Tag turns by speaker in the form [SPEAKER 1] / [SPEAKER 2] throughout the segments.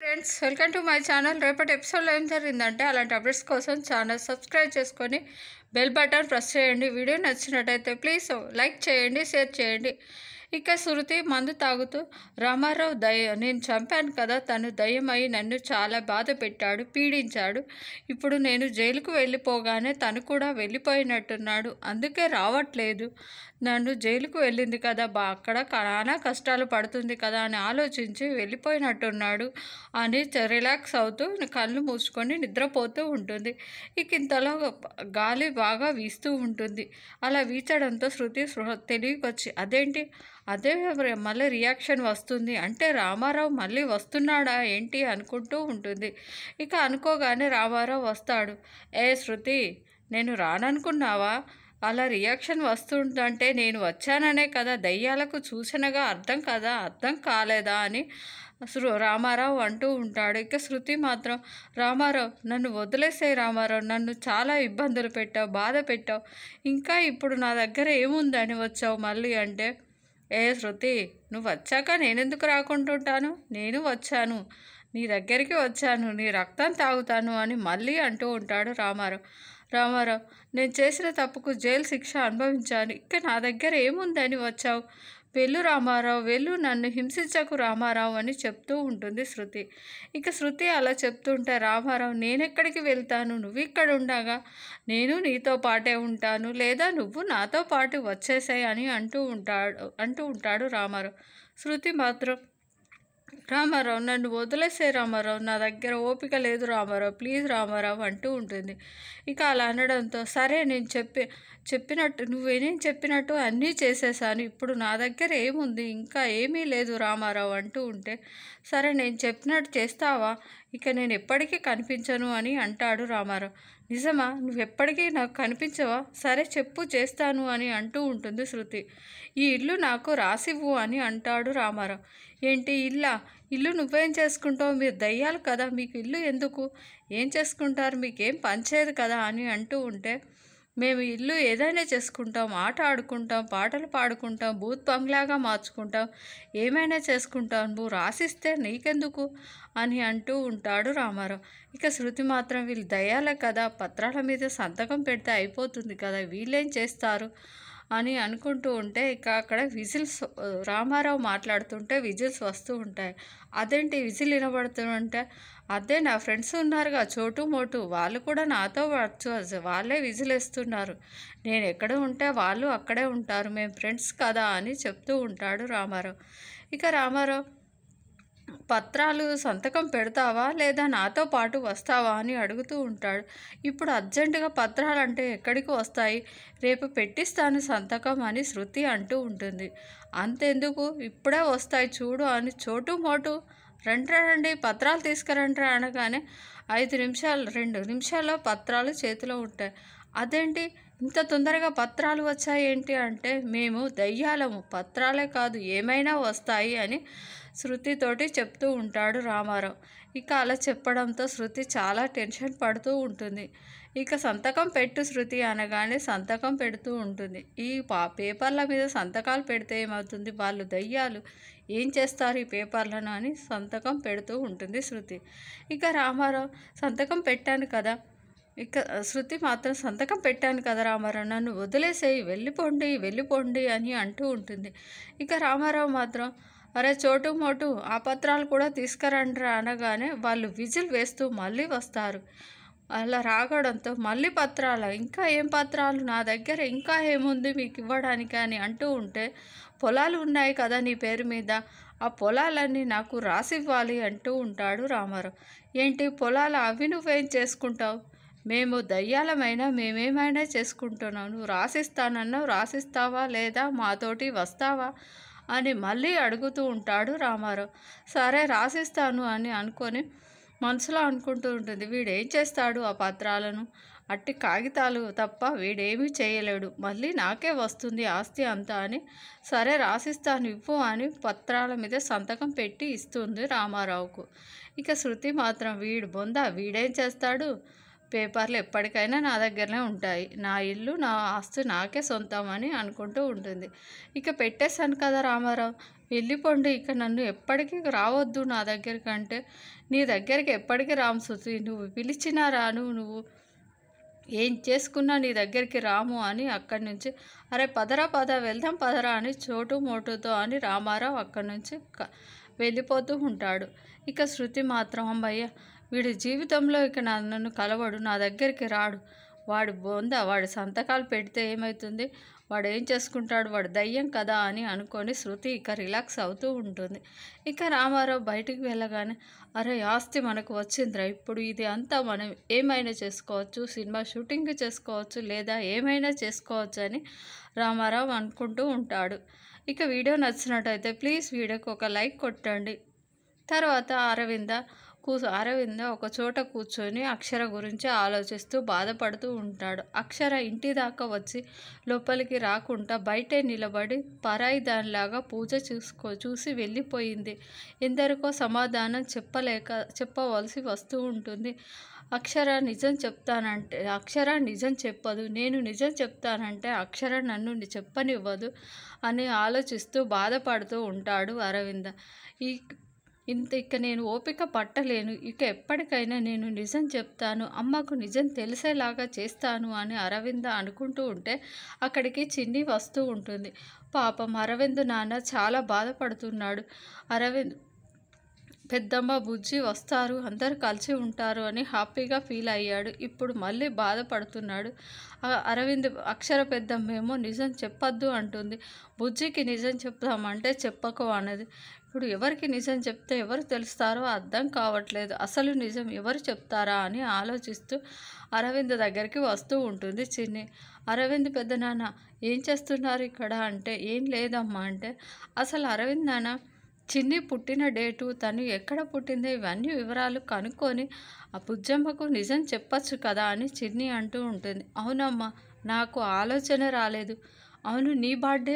[SPEAKER 1] friends welcome to my channel రేపటి ఎపిసోడ్లో ఏం జరిగిందంటే అలాంటి అప్డేట్స్ కోసం ఛానల్ సబ్స్క్రైబ్ చేసుకొని బెల్ బటన్ ప్రెస్ చేయండి వీడియో నచ్చినట్టయితే ప్లీజ్ లైక్ చేయండి షేర్ చేయండి ఇక శృతి మందు తాగుతూ రామారావు దయ నేను చంపాను కదా తను దయ్యమై నన్ను చాలా బాధ పెట్టాడు పీడించాడు ఇప్పుడు నేను జైలుకు వెళ్ళిపోగానే తను కూడా వెళ్ళిపోయినట్టున్నాడు అందుకే రావట్లేదు నన్ను జైలుకు వెళ్ళింది కదా బా అక్కడ నానా కష్టాలు పడుతుంది కదా అని ఆలోచించి వెళ్ళిపోయినట్టున్నాడు అని చ- రిలాక్స్ అవుతూ కళ్ళు మూసుకొని నిద్రపోతూ ఉంటుంది ఇక ఇంతలో గాలి బాగా వీస్తూ ఉంటుంది అలా వీచడంతో శృతి స్పృహ తెలివికొచ్చి అదేంటి అదే మరి మళ్ళీ రియాక్షన్ వస్తుంది అంటే రామారావు మళ్ళీ వస్తున్నాడా ఏంటి అనుకుంటూ ఉంటుంది ఇక అనుకోగానే రామారావు వస్తాడు ఏ శృతి నేను రాననుకున్నావా అలా రియాక్షన్ వస్తుందంటే నేను వచ్చాననే కదా దయ్యాలకు సూచనగా అర్థం కదా అర్థం కాలేదా అని శృ రామారావు అంటూ ఉంటాడు ఇక శృతి మాత్రం రామారావు నన్ను వదిలేసే రామారావు నన్ను చాలా ఇబ్బందులు పెట్టావు బాధ పెట్టావు ఇంకా ఇప్పుడు నా దగ్గర ఏముందని వచ్చావు మళ్ళీ అంటే ఏ శృతి నువ్వు వచ్చాక నేనెందుకు రాకుంటుంటాను నేను వచ్చాను నీ దగ్గరికి వచ్చాను నీ రక్తం తాగుతాను అని మళ్ళీ అంటూ ఉంటాడు రామారావు రామారావు నేను చేసిన తప్పుకు జైలు శిక్ష అనుభవించాను ఇక నా దగ్గర ఏముందని వచ్చావు వెళ్ళు రామారావు వెళ్ళు నన్ను హింసించకు రామారావు అని చెప్తూ ఉంటుంది శృతి ఇక శృతి అలా చెప్తుంటే రామారావు నేనెక్కడికి వెళ్తాను నువ్వు ఇక్కడ ఉండగా నేను నీతో పాటే ఉంటాను లేదా నువ్వు నాతో పాటు వచ్చేసాయి అని అంటూ ఉంటాడు అంటూ ఉంటాడు రామారావు శృతి మాత్రం రామారావు నన్ను వదిలేసే రామారావు నా దగ్గర ఓపిక లేదు రామారావు ప్లీజ్ రామారావు అంటూ ఉంటుంది ఇక అలా అనడంతో సరే నేను చెప్పి చెప్పినట్టు నువ్వేనేం చెప్పినట్టు అన్నీ చేసేసాను ఇప్పుడు నా దగ్గర ఏముంది ఇంకా ఏమీ లేదు రామారావు అంటూ ఉంటే సరే నేను చెప్పినట్టు చేస్తావా ఇక నేను ఎప్పటికీ కనిపించను అని అంటాడు రామారావు నిజమా నువ్వు ఎప్పటికీ నాకు కనిపించవా సరే చెప్పు చేస్తాను అని అంటూ ఉంటుంది శృతి ఈ ఇల్లు నాకు రాసివ్వు అని అంటాడు రామారావు ఏంటి ఇల్లా ఇల్లు నువ్వేం చేసుకుంటావు మీరు దయ్యాలు కదా మీకు ఇల్లు ఎందుకు ఏం చేసుకుంటారు మీకేం పంచేది కదా అని అంటూ ఉంటే మేము ఇల్లు ఏదైనా చేసుకుంటాం ఆట ఆడుకుంటాం పాటలు పాడుకుంటాం బూత్ బంగ్లాగా మార్చుకుంటాం ఏమైనా చేసుకుంటాం నువ్వు రాసిస్తే నీకెందుకు అని అంటూ ఉంటాడు రామారావు ఇక శృతి మాత్రం వీళ్ళు దయ్యాలే కదా పత్రాల మీద సంతకం పెడితే అయిపోతుంది కదా వీళ్ళేం చేస్తారు అని అనుకుంటూ ఉంటే ఇక అక్కడ విజిల్స్ రామారావు మాట్లాడుతుంటే విజిల్స్ వస్తూ ఉంటాయి అదేంటి విజిల్ వినబడుతుంటే అదే నా ఫ్రెండ్స్ ఉన్నారుగా చోటు మోటు వాళ్ళు కూడా నాతో వచ్చు వాళ్ళే విజిల్ వేస్తున్నారు నేను ఎక్కడ ఉంటే వాళ్ళు అక్కడే ఉంటారు మేము ఫ్రెండ్స్ కదా అని చెప్తూ ఉంటాడు రామారావు ఇక రామారావు పత్రాలు సంతకం పెడతావా లేదా నాతో పాటు వస్తావా అని అడుగుతూ ఉంటాడు ఇప్పుడు అర్జెంటుగా పత్రాలు అంటే ఎక్కడికి వస్తాయి రేపు పెట్టిస్తాను సంతకం అని శృతి అంటూ ఉంటుంది అంతెందుకు ఇప్పుడే వస్తాయి చూడు అని చోటు మోటు రండి రండి పత్రాలు తీసుకురండి అనగానే ఐదు నిమిషాలు రెండు నిమిషాల్లో పత్రాలు చేతిలో ఉంటాయి అదేంటి ఇంత తొందరగా పత్రాలు వచ్చాయి ఏంటి అంటే మేము దయ్యాలము పత్రాలే కాదు ఏమైనా వస్తాయి అని శృతితోటి చెప్తూ ఉంటాడు రామారావు ఇక అలా చెప్పడంతో శృతి చాలా టెన్షన్ పడుతూ ఉంటుంది ఇక సంతకం పెట్టు శృతి అనగానే సంతకం పెడుతూ ఉంటుంది ఈ పా పేపర్ల మీద సంతకాలు పెడితే ఏమవుతుంది వాళ్ళు దయ్యాలు ఏం చేస్తారు ఈ పేపర్లను అని సంతకం పెడుతూ ఉంటుంది శృతి ఇక రామారావు సంతకం పెట్టాను కదా ఇక శృతి మాత్రం సంతకం పెట్టాను కదా రామారావు నన్ను వదిలేసేయి వెళ్ళిపోండి వెళ్ళిపోండి అని అంటూ ఉంటుంది ఇక రామారావు మాత్రం అరే చోటు మోటు ఆ పత్రాలు కూడా తీసుకురండిరా అనగానే వాళ్ళు విజిల్ వేస్తూ మళ్ళీ వస్తారు అలా రాగడంతో మళ్ళీ పత్రాలు ఇంకా ఏం పత్రాలు నా దగ్గర ఇంకా ఏముంది మీకు ఇవ్వడానికి అని అంటూ ఉంటే పొలాలు ఉన్నాయి కదా నీ పేరు మీద ఆ పొలాలన్నీ నాకు రాసివ్వాలి అంటూ ఉంటాడు రామారావు ఏంటి పొలాలు అవి నువ్వేం చేసుకుంటావు మేము దయ్యాలమైనా మేమేమైనా చేసుకుంటున్నాం నువ్వు రాసిస్తానన్నావు రాసిస్తావా లేదా మాతోటి వస్తావా అని మళ్ళీ అడుగుతూ ఉంటాడు రామారావు సరే రాసిస్తాను అని అనుకొని మనసులో అనుకుంటూ ఉంటుంది వీడేం చేస్తాడు ఆ పత్రాలను అట్టి కాగితాలు తప్ప వీడేమీ చేయలేడు మళ్ళీ నాకే వస్తుంది ఆస్తి అంతా అని సరే రాసిస్తాను ఇవ్వు అని పత్రాల మీద సంతకం పెట్టి ఇస్తుంది రామారావుకు ఇక శృతి మాత్రం వీడు బొంద వీడేం చేస్తాడు పేపర్లు ఎప్పటికైనా నా దగ్గరనే ఉంటాయి నా ఇల్లు నా ఆస్తి నాకే సొంతం అని అనుకుంటూ ఉంటుంది ఇక పెట్టేశాను కదా రామారావు వెళ్ళిపోండి ఇక నన్ను ఎప్పటికీ రావద్దు నా దగ్గరికి అంటే నీ దగ్గరికి ఎప్పటికీ రాము శృతి నువ్వు పిలిచినా రాను నువ్వు ఏం చేసుకున్నా నీ దగ్గరికి రాము అని అక్కడి నుంచి అరే పదరా పద వెళ్దాం పదరా అని చోటు మోటుతో అని రామారావు అక్కడి నుంచి క- వెళ్ళిపోతూ ఉంటాడు ఇక శృతి మాత్రం అమ్మయ్య వీడి జీవితంలో ఇక నా- నన్ను కలవడు నా దగ్గరికి రాడు వాడు బొంద వాడి సంతకాలు పెడితే ఏమవుతుంది వాడు ఏం చేసుకుంటాడు వాడు దయ్యం కదా అని అనుకొని శృతి ఇక రిలాక్స్ అవుతూ ఉంటుంది ఇక రామారావు బయటికి వెళ్ళగానే అరే ఆస్తి మనకు వచ్చిందిరా ఇప్పుడు ఇది అంతా మనం ఏమైనా చేసుకోవచ్చు సినిమా షూటింగ్ చేసుకోవచ్చు లేదా ఏమైనా చేసుకోవచ్చు అని రామారావు అనుకుంటూ ఉంటాడు ఇక వీడియో నచ్చినట్టయితే ప్లీజ్ వీడియోకి ఒక లైక్ కొట్టండి తర్వాత అరవింద కూసు అరవింద ఒక చోట కూర్చొని అక్షర గురించి ఆలోచిస్తూ బాధపడుతూ ఉంటాడు అక్షర ఇంటి దాకా వచ్చి లోపలికి రాకుండా బయటే నిలబడి పరాయి దానిలాగా పూజ చూసుకో చూసి వెళ్ళిపోయింది ఎందరికో సమాధానం చెప్పలేక చెప్పవలసి వస్తూ ఉంటుంది అక్షర నిజం చెప్తానంటే అక్షర నిజం చెప్పదు నేను నిజం చెప్తానంటే అక్షర నన్ను ని- చెప్పనివ్వదు అని ఆలోచిస్తూ బాధపడుతూ ఉంటాడు అరవింద ఈ ఇంత ఇక నేను ఓపిక పట్టలేను ఇక ఎప్పటికైనా నేను నిజం చెప్తాను అమ్మకు నిజం తెలిసేలాగా చేస్తాను అని అరవింద అనుకుంటూ ఉంటే అక్కడికి చిన్ని వస్తూ ఉంటుంది పాపం అరవింద్ నాన్న చాలా బాధపడుతున్నాడు అరవింద్ పెద్దమ్మ బుజ్జి వస్తారు అందరు కలిసి ఉంటారు అని హ్యాపీగా ఫీల్ అయ్యాడు ఇప్పుడు మళ్ళీ బాధపడుతున్నాడు ఆ అరవింద్ అక్షర పెద్దమ్మేమో నిజం చెప్పొద్దు అంటుంది బుజ్జికి నిజం చెప్తామంటే చెప్పకు అన్నది ఇప్పుడు ఎవరికి నిజం చెప్తే ఎవరు తెలుస్తారో అర్థం కావట్లేదు అసలు నిజం ఎవరు చెప్తారా అని ఆలోచిస్తూ అరవింద్ దగ్గరికి వస్తూ ఉంటుంది చిన్ని అరవింద్ పెద్ద నాన్న ఏం చేస్తున్నారు ఇక్కడ అంటే ఏం లేదమ్మా అంటే అసలు అరవింద్ నాన్న చిన్ని పుట్టిన డేటు తను ఎక్కడ పుట్టిందో ఇవన్నీ వివరాలు కనుక్కొని ఆ బుజ్జమ్మకు నిజం చెప్పచ్చు కదా అని చిన్ని అంటూ ఉంటుంది అవునమ్మా నాకు ఆలోచన రాలేదు అవును నీ బర్త్డే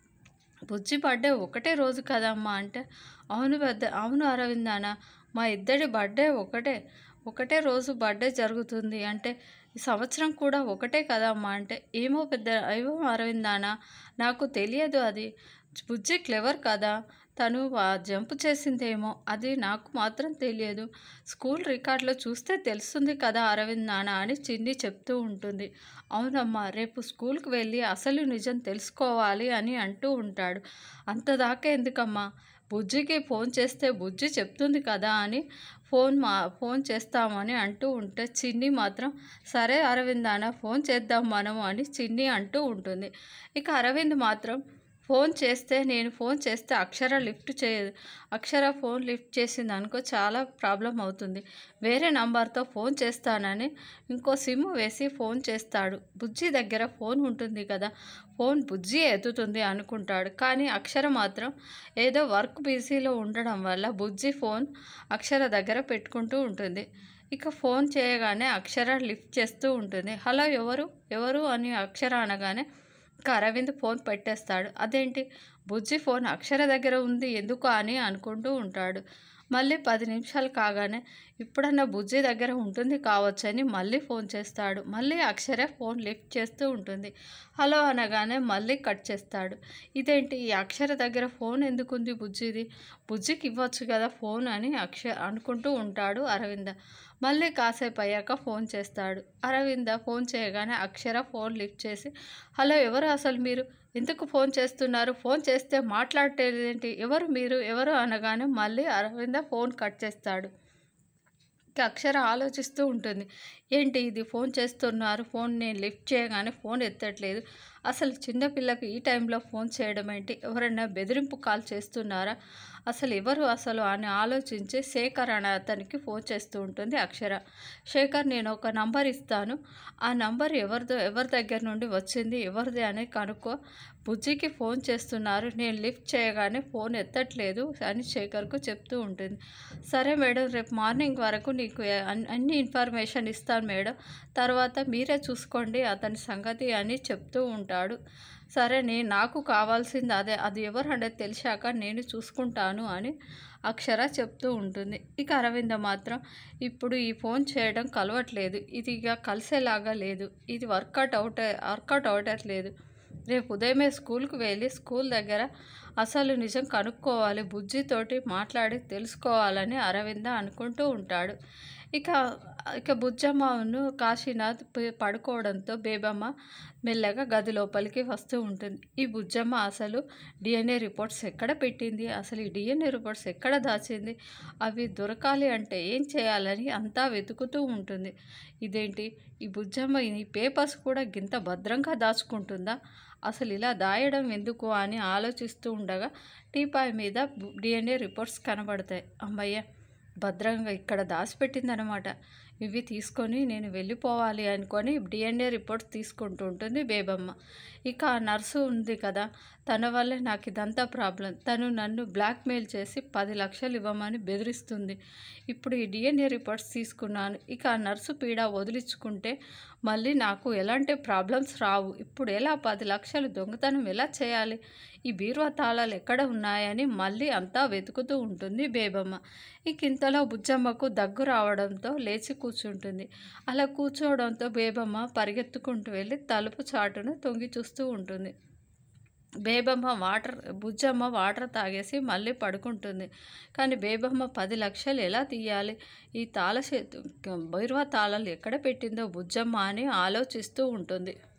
[SPEAKER 1] బుజ్జి బర్త్డే ఒకటే రోజు కదమ్మా అంటే అవును పెద్ద అవును అరవింద్ నాన్న మా ఇద్దరి బర్త్డే ఒకటే ఒకటే రోజు బర్త్డే జరుగుతుంది అంటే ఈ సంవత్సరం కూడా ఒకటే కదమ్మా అంటే ఏమో పెద్ద ఏమో అరవింద్ నాన్న నాకు తెలియదు అది బుజ్జి క్లెవర్ కదా తను ఆ జంప్ చేసిందేమో అది నాకు మాత్రం తెలియదు స్కూల్ రికార్డులో చూస్తే తెలుస్తుంది కదా అరవింద్ నాన్న అని చిన్ని చెప్తూ ఉంటుంది అవునమ్మా రేపు స్కూల్కి వెళ్ళి అసలు నిజం తెలుసుకోవాలి అని అంటూ ఉంటాడు అంతదాకా ఎందుకమ్మా బుజ్జికి ఫోన్ చేస్తే బుజ్జి చెప్తుంది కదా అని ఫోన్ మా ఫోన్ చేస్తామని అంటూ ఉంటే చిన్ని మాత్రం సరే అరవింద్ అన్న ఫోన్ చేద్దాం మనము అని చిన్ని అంటూ ఉంటుంది ఇక అరవింద్ మాత్రం ఫోన్ చేస్తే నేను ఫోన్ చేస్తే అక్షర లిఫ్ట్ చేయదు అక్షర ఫోన్ లిఫ్ట్ చేసింది అనుకో చాలా ప్రాబ్లం అవుతుంది వేరే నంబర్తో ఫోన్ చేస్తానని ఇంకో సిమ్ వేసి ఫోన్ చేస్తాడు బుజ్జి దగ్గర ఫోన్ ఉంటుంది కదా ఫోన్ బుజ్జి ఎత్తుతుంది అనుకుంటాడు కానీ అక్షర మాత్రం ఏదో వర్క్ బిజీలో ఉండడం వల్ల బుజ్జి ఫోన్ అక్షర దగ్గర పెట్టుకుంటూ ఉంటుంది ఇక ఫోన్ చేయగానే అక్షర లిఫ్ట్ చేస్తూ ఉంటుంది హలో ఎవరు ఎవరు అని అక్షర అనగానే ఇక అరవింద్ ఫోన్ పెట్టేస్తాడు అదేంటి బుజ్జి ఫోన్ అక్షర దగ్గర ఉంది ఎందుకు అని అనుకుంటూ ఉంటాడు మళ్ళీ పది నిమిషాలు కాగానే ఇప్పుడన్నా బుజ్జి దగ్గర ఉంటుంది కావచ్చని మళ్ళీ ఫోన్ చేస్తాడు మళ్ళీ అక్షర ఫోన్ లిఫ్ట్ చేస్తూ ఉంటుంది హలో అనగానే మళ్ళీ కట్ చేస్తాడు ఇదేంటి ఈ అక్షర దగ్గర ఫోన్ ఎందుకుంది బుజ్జిది బుజ్జికి ఇవ్వచ్చు కదా ఫోన్ అని అక్ష అనుకుంటూ ఉంటాడు అరవింద మళ్ళీ కాసేపు అయ్యాక ఫోన్ చేస్తాడు అరవింద ఫోన్ చేయగానే అక్షర ఫోన్ లిఫ్ట్ చేసి హలో ఎవరు అసలు మీరు ఎందుకు ఫోన్ చేస్తున్నారు ఫోన్ చేస్తే మాట్లాడేదేంటి ఎవరు మీరు ఎవరు అనగానే మళ్ళీ అరవింద ఫోన్ కట్ చేస్తాడు ఇక అక్షర ఆలోచిస్తూ ఉంటుంది ఏంటి ఇది ఫోన్ చేస్తున్నారు ఫోన్ నేను లిఫ్ట్ చేయగానే ఫోన్ ఎత్తట్లేదు అసలు చిన్నపిల్లకి ఈ టైంలో ఫోన్ చేయడం ఏంటి ఎవరైనా బెదిరింపు కాల్ చేస్తున్నారా అసలు ఎవరు అసలు అని ఆలోచించి శేఖర్ అనే అతనికి ఫోన్ చేస్తూ ఉంటుంది అక్షర శేఖర్ నేను ఒక నంబర్ ఇస్తాను ఆ నంబర్ ఎవరిదో ఎవరి దగ్గర నుండి వచ్చింది ఎవరిది అని కనుక్కో బుజ్జికి ఫోన్ చేస్తున్నారు నేను లిఫ్ట్ చేయగానే ఫోన్ ఎత్తట్లేదు అని శేఖర్కు చెప్తూ ఉంటుంది సరే మేడం రేపు మార్నింగ్ వరకు నీకు అన్- అన్ని ఇన్ఫర్మేషన్ ఇస్తాను మేడం తర్వాత మీరే చూసుకోండి అతని సంగతి అని చెప్తూ ఉంటాడు సరే నేను నాకు కావాల్సింది అదే అది ఎవరు అనేది తెలిసాక నేను చూసుకుంటాను అని అక్షర చెప్తూ ఉంటుంది ఇక అరవింద మాత్రం ఇప్పుడు ఈ ఫోన్ చేయడం కలవట్లేదు ఇది ఇక కలిసేలాగా లేదు ఇది వర్కౌట్ అవుట్ వర్కౌట్ అవటట్లేదు రేపు ఉదయమే స్కూల్కి వెళ్ళి స్కూల్ దగ్గర అసలు నిజం కనుక్కోవాలి బుజ్జితోటి మాట్లాడి తెలుసుకోవాలని అరవింద అనుకుంటూ ఉంటాడు ఇక ఇక బుజ్జమ్మను కాశీనాథ్ ప- పడుకోవడంతో బేబమ్మ మెల్లగా గది లోపలికి వస్తూ ఉంటుంది ఈ బుజ్జమ్మ అసలు డిఎన్ఏ రిపోర్ట్స్ ఎక్కడ పెట్టింది అసలు ఈ డిఎన్ఏ రిపోర్ట్స్ ఎక్కడ దాచింది అవి దొరకాలి అంటే ఏం చేయాలని అంతా వెతుకుతూ ఉంటుంది ఇదేంటి ఈ బుజ్జమ్మ ఈ పేపర్స్ కూడా గింత భద్రంగా దాచుకుంటుందా అసలు ఇలా దాయడం ఎందుకు అని ఆలోచిస్తూ ఉండగా టీపాయ్ మీద డిఎన్ఏ రిపోర్ట్స్ కనబడతాయి అమ్మయ్య భద్రంగా ఇక్కడ దాచిపెట్టిందనమాట ఇవి తీసుకొని నేను వెళ్ళిపోవాలి అనుకొని డిఎన్ఏ రిపోర్ట్స్ తీసుకుంటూ ఉంటుంది బేబమ్మ ఇక ఆ నర్సు ఉంది కదా తన వల్లే నాకు ఇదంతా ప్రాబ్లం తను నన్ను బ్లాక్మెయిల్ చేసి పది లక్షలు ఇవ్వమని బెదిరిస్తుంది ఇప్పుడు ఈ డిఎన్ఏ రిపోర్ట్స్ తీసుకున్నాను ఇక ఆ నర్సు పీడ వదిలించుకుంటే మళ్ళీ నాకు ఎలాంటి ప్రాబ్లమ్స్ రావు ఇప్పుడు ఎలా పది లక్షలు దొంగతనం ఎలా చేయాలి ఈ బీరువా తాళాలు ఎక్కడ ఉన్నాయని మళ్ళీ అంతా వెతుకుతూ ఉంటుంది బేబమ్మ ఇక ఇంతలో బుజ్జమ్మకు దగ్గు రావడంతో లేచి కూర్చుంటుంది అలా కూర్చోవడంతో బేబమ్మ పరిగెత్తుకుంటూ వెళ్ళి తలుపు చాటును తొంగి చూస్తూ ఉంటుంది బేబమ్మ వాటర్ బుజ్జమ్మ వాటర్ తాగేసి మళ్ళీ పడుకుంటుంది కానీ బేబమ్మ పది లక్షలు ఎలా తీయాలి ఈ తాళ చేతు బైరువా తాళాలు ఎక్కడ పెట్టిందో బుజ్జమ్మ అని ఆలోచిస్తూ ఉంటుంది